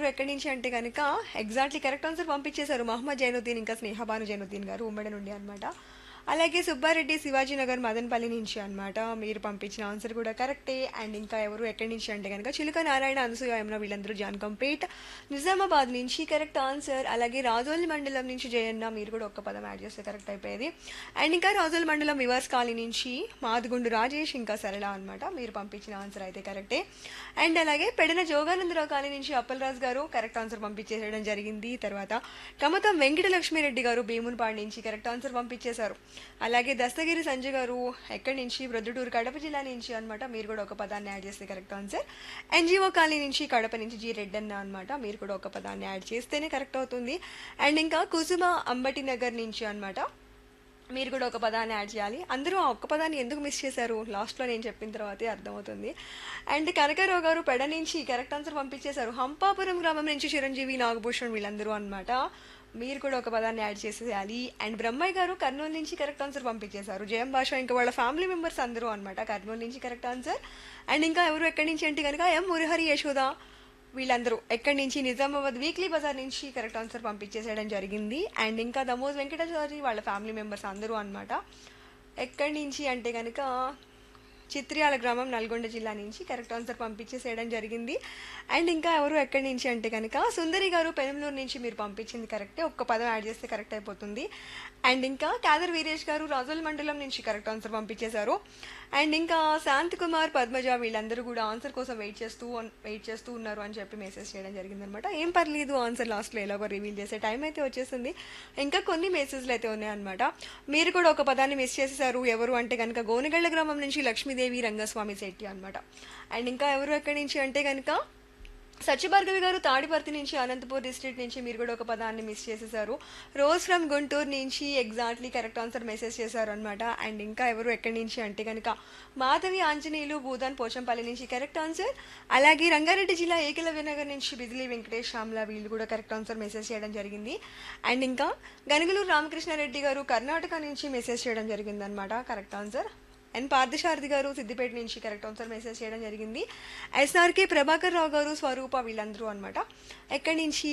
ఎక్కడి నుంచి అంటే కనుక ఎగ్జాక్ట్లీ కరెక్ట్ ఆన్సర్ పంపించేశారు మహమ్మద్ జైనుద్దీన్ ఇంకా స్నేహబాను జైనుద్దీన్ గారు ఉమ్మడి నుండి అనమాట అలాగే సుబ్బారెడ్డి శివాజీనగర్ మదన్పల్లి నుంచి అన్నమాట మీరు పంపించిన ఆన్సర్ కూడా కరెక్టే అండ్ ఇంకా ఎవరు ఎక్కడి నుంచి అంటే కనుక చిలుక నారాయణ అనసూయ యమున వీళ్ళందరూ జాన్కంపేట్ నిజామాబాద్ నుంచి కరెక్ట్ ఆన్సర్ అలాగే రాజోలి మండలం నుంచి జయన్న మీరు కూడా ఒక్క పదం యాడ్ చేస్తే కరెక్ట్ అయిపోయేది అండ్ ఇంకా రాజోలి మండలం వివర్స్ కాలనీ నుంచి మాదుగుండు రాజేష్ ఇంకా సరళ అన్నమాట మీరు పంపించిన ఆన్సర్ అయితే కరెక్టే అండ్ అలాగే పెడన జోగానందరావు కాలనీ నుంచి అప్పలరాజు గారు కరెక్ట్ ఆన్సర్ పంపించేయడం జరిగింది తర్వాత కమతం వెంకటలక్ష్మిరెడ్డి గారు భీమునిపాడు నుంచి కరెక్ట్ ఆన్సర్ పంపించేశారు అలాగే దస్తగిరి సంజయ్ గారు ఎక్కడి నుంచి ప్రొద్దుటూరు కడప జిల్లా నుంచి అన్నమాట మీరు కూడా ఒక పదాన్ని యాడ్ చేస్తే కరెక్ట్ ఆన్సర్ ఎన్జిఓ కాలనీ నుంచి కడప నుంచి జి రెడ్డన్న అన్నమాట మీరు కూడా ఒక పదాన్ని యాడ్ చేస్తేనే కరెక్ట్ అవుతుంది అండ్ ఇంకా కుసుమ అంబటి నగర్ నుంచి అన్నమాట మీరు కూడా ఒక పదాన్ని యాడ్ చేయాలి అందరూ ఆ ఒక్క పదాన్ని ఎందుకు మిస్ చేశారు లాస్ట్లో నేను చెప్పిన తర్వాతే అర్థమవుతుంది అండ్ కనకరావు గారు పెడ నుంచి కరెక్ట్ ఆన్సర్ పంపించేశారు హంపాపురం గ్రామం నుంచి చిరంజీవి నాగభూషణ్ వీళ్ళందరూ అన్నమాట మీరు కూడా ఒక పదాన్ని యాడ్ చేసేయాలి అండ్ బ్రహ్మయ్య గారు కర్నూలు నుంచి కరెక్ట్ ఆన్సర్ పంపించేశారు జయం భాష ఇంకా వాళ్ళ ఫ్యామిలీ మెంబర్స్ అందరూ అనమాట కర్నూలు నుంచి కరెక్ట్ ఆన్సర్ అండ్ ఇంకా ఎవరు ఎక్కడి నుంచి అంటే కనుక ఎం మురహరి యశోద వీళ్ళందరూ ఎక్కడి నుంచి నిజామాబాద్ వీక్లీ బజార్ నుంచి కరెక్ట్ ఆన్సర్ పంపించేసేయడం జరిగింది అండ్ ఇంకా దమోజ్ వెంకటాచారి వాళ్ళ ఫ్యామిలీ మెంబర్స్ అందరూ అన్నమాట ఎక్కడి నుంచి అంటే కనుక చిత్రియాల గ్రామం నల్గొండ జిల్లా నుంచి కరెక్ట్ ఆన్సర్ పంపించేసేయడం జరిగింది అండ్ ఇంకా ఎవరు ఎక్కడి నుంచి అంటే కనుక సుందరి గారు పెనంలూరు నుంచి మీరు పంపించింది కరెక్టే ఒక్క పదం యాడ్ చేస్తే కరెక్ట్ అయిపోతుంది అండ్ ఇంకా కాదర్ వీరేష్ గారు రాజోల్ మండలం నుంచి కరెక్ట్ ఆన్సర్ పంపించేశారు అండ్ ఇంకా శాంత్ కుమార్ పద్మజ వీళ్ళందరూ కూడా ఆన్సర్ కోసం వెయిట్ చేస్తూ వెయిట్ చేస్తూ ఉన్నారు అని చెప్పి మెసేజ్ చేయడం జరిగిందనమాట ఏం పర్లేదు ఆన్సర్ లాస్ట్లో ఎలాగో రివీల్ చేసే టైం అయితే వచ్చేసింది ఇంకా కొన్ని మెసేజ్లు అయితే ఉన్నాయన్నమాట మీరు కూడా ఒక పదాన్ని మిస్ చేసేసారు ఎవరు అంటే కనుక గోనగళ్ళ గ్రామం నుంచి లక్ష్మీదేవి రంగస్వామి శెట్టి అనమాట అండ్ ఇంకా ఎవరు ఎక్కడి నుంచి అంటే కనుక సత్యభార్గవి గారు తాడిపర్తి నుంచి అనంతపూర్ డిస్ట్రిక్ట్ నుంచి మీరు కూడా ఒక పదాన్ని మిస్ చేసేసారు రోజ్ ఫ్రమ్ గుంటూరు నుంచి ఎగ్జాక్ట్లీ కరెక్ట్ ఆన్సర్ మెసేజ్ చేశారు అనమాట అండ్ ఇంకా ఎవరు ఎక్కడి నుంచి అంటే కనుక మాధవి ఆంజనేయులు భూదాన్ పోచంపల్లి నుంచి కరెక్ట్ ఆన్సర్ అలాగే రంగారెడ్డి జిల్లా ఏకలవ్య నగర్ నుంచి బిజిలీ వెంకటేష్ శ్యామ్ల వీళ్ళు కూడా కరెక్ట్ ఆన్సర్ మెసేజ్ చేయడం జరిగింది అండ్ ఇంకా గనుగులూరు రామకృష్ణారెడ్డి గారు కర్ణాటక నుంచి మెసేజ్ చేయడం జరిగింది అనమాట కరెక్ట్ ఆన్సర్ అండ్ పార్థసారథి గారు సిద్దిపేట నుంచి కరెక్ట్ ఆన్సర్ మెసేజ్ చేయడం జరిగింది ఎస్ఆర్కే ప్రభాకర్ రావు గారు స్వరూప వీళ్ళందరూ అనమాట ఎక్కడి నుంచి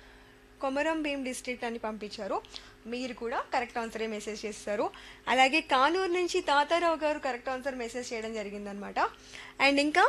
కొమరం భీం డిస్ట్రిక్ట్ అని పంపించారు మీరు కూడా కరెక్ట్ ఆన్సరే మెసేజ్ చేస్తారు అలాగే కానూరు నుంచి తాతారావు గారు కరెక్ట్ ఆన్సర్ మెసేజ్ చేయడం జరిగిందనమాట అండ్ ఇంకా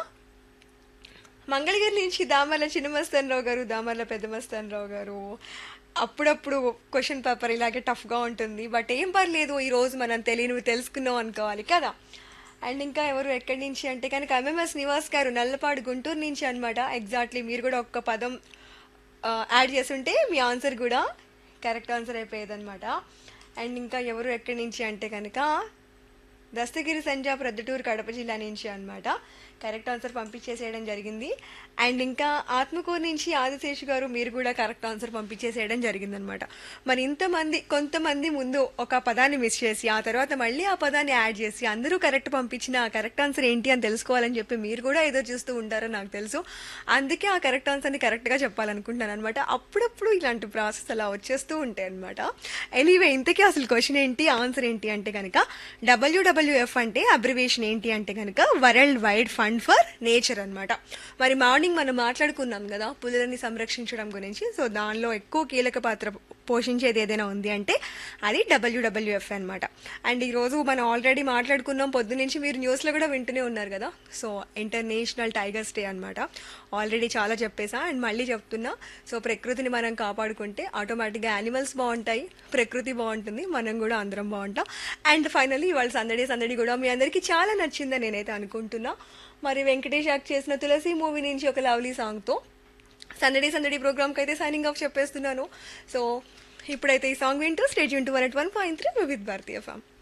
మంగళగిరి నుంచి దామర్ల చిన్నమస్తాన్ రావు గారు దామర్ల పెద్దమస్తాన్ రావు గారు అప్పుడప్పుడు క్వశ్చన్ పేపర్ ఇలాగే టఫ్గా ఉంటుంది బట్ ఏం పర్లేదు ఈరోజు మనం తెలియనివి తెలుసుకున్నాం అనుకోవాలి కదా అండ్ ఇంకా ఎవరు ఎక్కడి నుంచి అంటే కనుక ఎంఎంఎస్ నివాస్ గారు నల్లపాడు గుంటూరు నుంచి అనమాట ఎగ్జాక్ట్లీ మీరు కూడా ఒక్క పదం యాడ్ చేస్తుంటే మీ ఆన్సర్ కూడా కరెక్ట్ ఆన్సర్ అయిపోయేదన్నమాట అండ్ ఇంకా ఎవరు ఎక్కడి నుంచి అంటే కనుక దస్తగిరి సంజా ప్రొద్దుటూరు కడప జిల్లా నుంచి అనమాట కరెక్ట్ ఆన్సర్ పంపించేసేయడం జరిగింది అండ్ ఇంకా ఆత్మకూరు నుంచి ఆదిశేషు గారు మీరు కూడా కరెక్ట్ ఆన్సర్ పంపించేసేయడం జరిగిందనమాట మరి ఇంతమంది కొంతమంది ముందు ఒక పదాన్ని మిస్ చేసి ఆ తర్వాత మళ్ళీ ఆ పదాన్ని యాడ్ చేసి అందరూ కరెక్ట్ పంపించిన ఆ కరెక్ట్ ఆన్సర్ ఏంటి అని తెలుసుకోవాలని చెప్పి మీరు కూడా ఏదో చూస్తూ ఉంటారని నాకు తెలుసు అందుకే ఆ కరెక్ట్ ఆన్సర్ని కరెక్ట్గా చెప్పాలనుకుంటున్నాను అనమాట అప్పుడప్పుడు ఇలాంటి ప్రాసెస్ అలా వచ్చేస్తూ ఉంటాయి అనమాట ఎనీవే ఇంతకీ అసలు క్వశ్చన్ ఏంటి ఆన్సర్ ఏంటి అంటే కనుక డబ్ల్యూడబ్ల్యూఎఫ్ అంటే అబ్రివేషన్ ఏంటి అంటే కనుక world wide fund for nature అన్నమాట మరి మార్నింగ్ మనం మాట్లాడుకున్నాం కదా పులులని సంరక్షించడం గురించి సో దానిలో ఎక్కువ కీలక పాత్ర పోషించేది ఏదైనా ఉంది అంటే అది డబ్ల్యూడబ్ల్యూఎఫ్ అనమాట అండ్ ఈరోజు మనం ఆల్రెడీ మాట్లాడుకున్నాం పొద్దు నుంచి మీరు న్యూస్లో కూడా వింటూనే ఉన్నారు కదా సో ఇంటర్నేషనల్ టైగర్స్ డే అనమాట ఆల్రెడీ చాలా చెప్పేసా అండ్ మళ్ళీ చెప్తున్నా సో ప్రకృతిని మనం కాపాడుకుంటే ఆటోమేటిక్గా యానిమల్స్ బాగుంటాయి ప్రకృతి బాగుంటుంది మనం కూడా అందరం బాగుంటాం అండ్ ఫైనల్లీ ఇవాళ సందడి సందడి కూడా మీ అందరికీ చాలా నచ్చిందని నేనైతే అనుకుంటున్నా మరి వెంకటేష్ యాక్ట్ చేసిన తులసి మూవీ నుంచి ఒక లవ్లీ సాంగ్తో సందడి సందడి ప్రోగ్రామ్కి అయితే సైనింగ్ ఆఫ్ చెప్పేస్తున్నాను సో ఇప్పుడైతే ఈ సాంగ్ వింటూ స్టేజ్ వింటూ one at one point three with భారతీయ ఫామ్